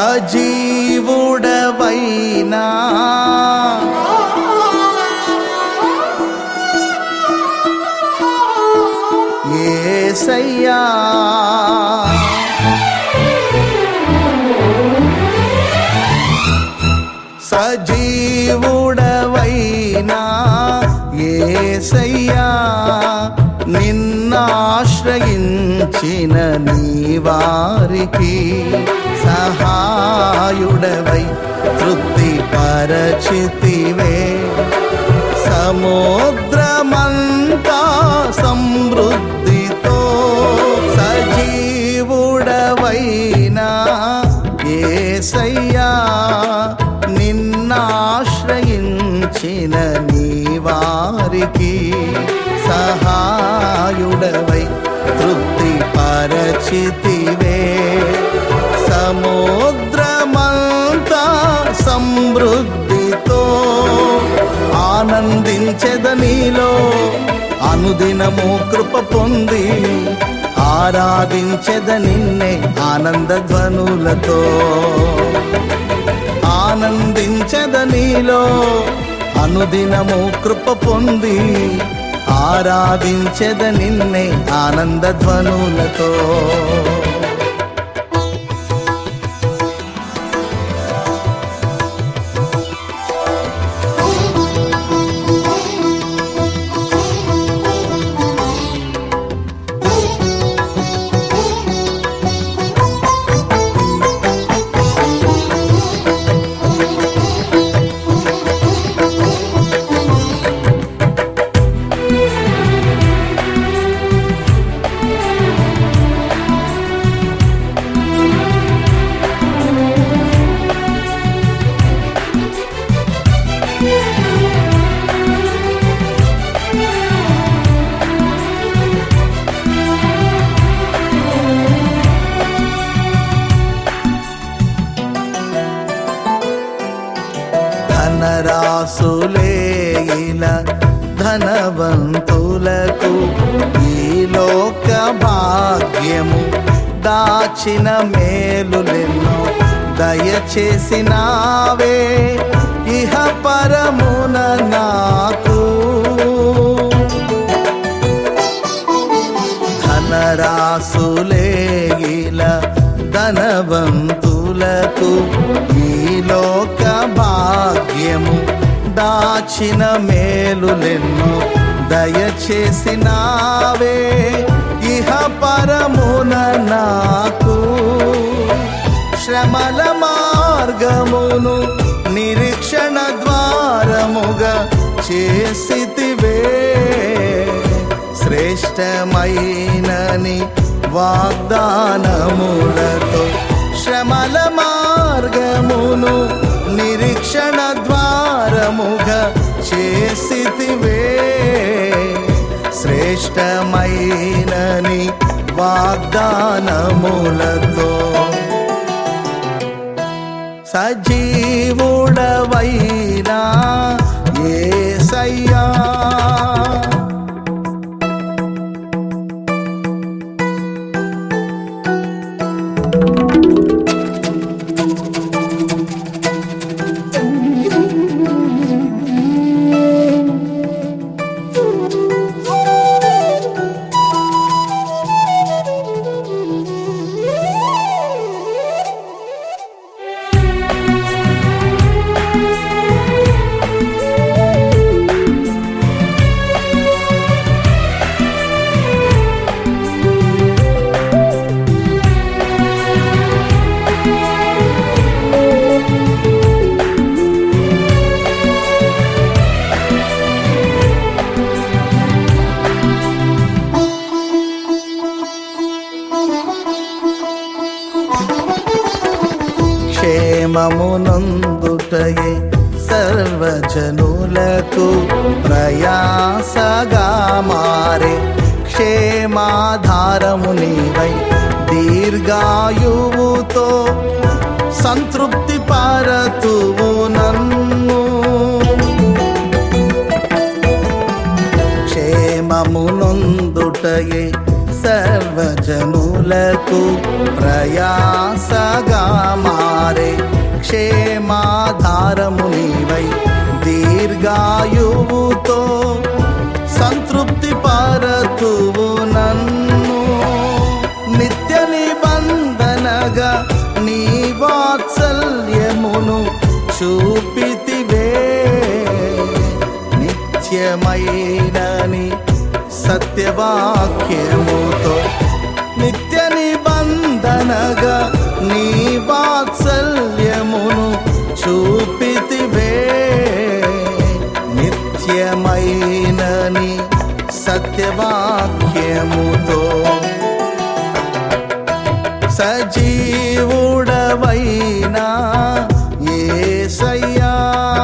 సజీవుడవైనా ఏసయ్యా సజీవుడవైనా ఏసయ్యా నిన్నాశ్రయించిన నీ వారికి సహాయుడవై తృప్తి పరచితివే సముద్రమంతా సమృద్ధితో సజీవుడవైనా ఏసయ్యా నిన్నాశ్రయించిన నీ వారికి సహాయుడవై తృప్తి పరచితివే సముద్రమంతా సమృద్ధితో ఆనందించెద నీలో అనుదినము కృప పొంది ఆరాధించెద నిన్నే ఆనంద ధ్వనులతో ఆనందించెద నీలో అనుదినము కృప పొంది ఆరాధించెద నిన్నే ఆనంద ధ్వనులతో ధనరాసులేన ధనవంతులకు ఈ లోక భాగ్యము దాచిన మేలులెన్నో దయచేసినావే ఇహ పరమున నాకు ధనరాసులేగిల ధనవంతులకు ఈ లోక భాగ్యము దాచిన మేలులెన్నో దయచేసినావే ఇహ పరమున నాకు శ్రమల మార్గమును నిరీక్షణ ద్వారముగా చేసితివే శ్రేష్టమైనని వాగ్దానములతో శ్రమల మార్గమును నిరీక్షణ ద్వారముగా చేసితివే శ్రేష్టమైనని వాగ్దానములతో సజీవుడవైనా ఏసయ్యా క్షేమమునందుటయే సర్వజనులకు ప్రయాసగా మారే క్షేమాధారము నీవై దీర్ఘాయువుతో సంతృప్తి పారతువు నన్ను క్షేమమునందుటయే సర్వ సర్వజనులకు ప్రయాసగా మారే క్షేమాధారము నీవై దీర్ఘాయువుతో సంతృప్తి పరతువు నన్ను నిత్య నిబంధనగా నీ వాత్సల్యమును చూపితివే నిత్యమైనని సత్యవాక్యముతో నిత్య నిబంధనగా నీ వాత్సల్యమును చూపితివే నిత్యమైనని సత్యవాక్యముతో సజీవుడవైనా ఏసయ్యా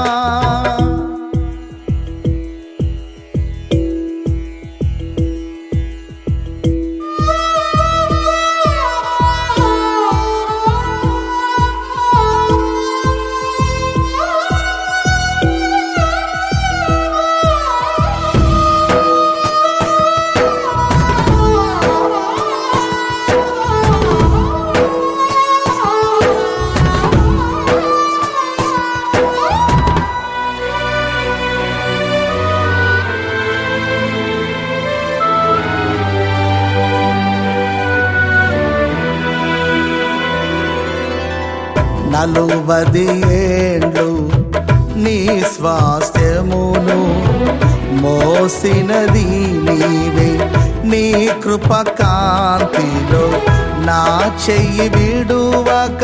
నలువది ఏండ్లు నీ స్వాస్థ్యమును మోసినది నీవే నీ కృప కాంతిలో నా చెయ్యి విడువక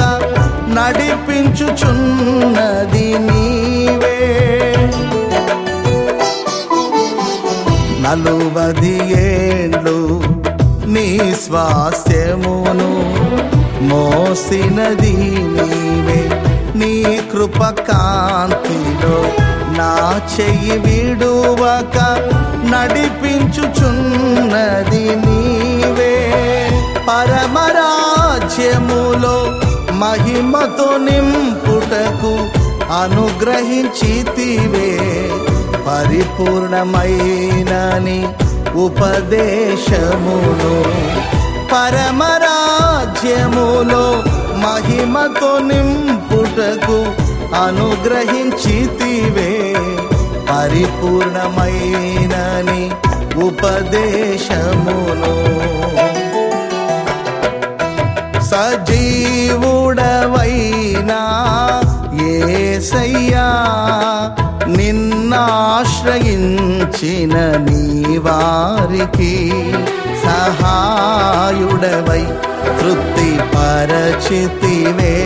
నడిపించుచున్నది నీవే నలువది ఏండ్లు నీ స్వాస్థ్యమును మోసినది నీవే నీ కృప కాంతిలో నా చెయ్యి విడువక నడిపించుచున్నది నీవే పరమరాజ్యములో మహిమతో నింపుటకు అనుగ్రహించితివే పరిపూర్ణమైనని ఉపదేశమును పరమరాజ్యములో మహిమతో నింపుటకు అనుగ్రహించితివే పరిపూర్ణమైనని ఉపదేశమును సజీవుడవైనా ఏసయ్యా నిన్నాశ్రయించిన నీ వారికి సహాయుడవై తృప్తి పరచితివే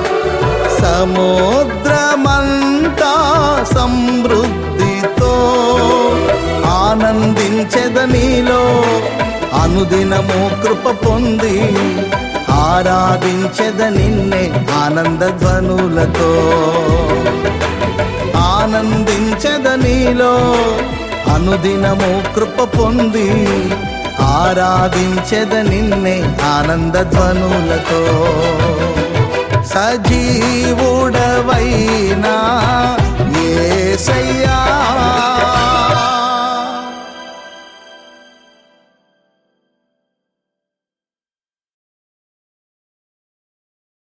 సముద్రమంతా సమృద్ధితో ఆనందించెద నీలో అనుదినము కృప పొంది ఆరాధించెద నిన్నే ఆనంద ధ్వనులతో ఆనందించెద నీలో అనుదినము కృప పొంది ఆరాధించెద నిన్నే ఆనంద ధ్వనులతో సజీవుడవైనా ఏసయ్యా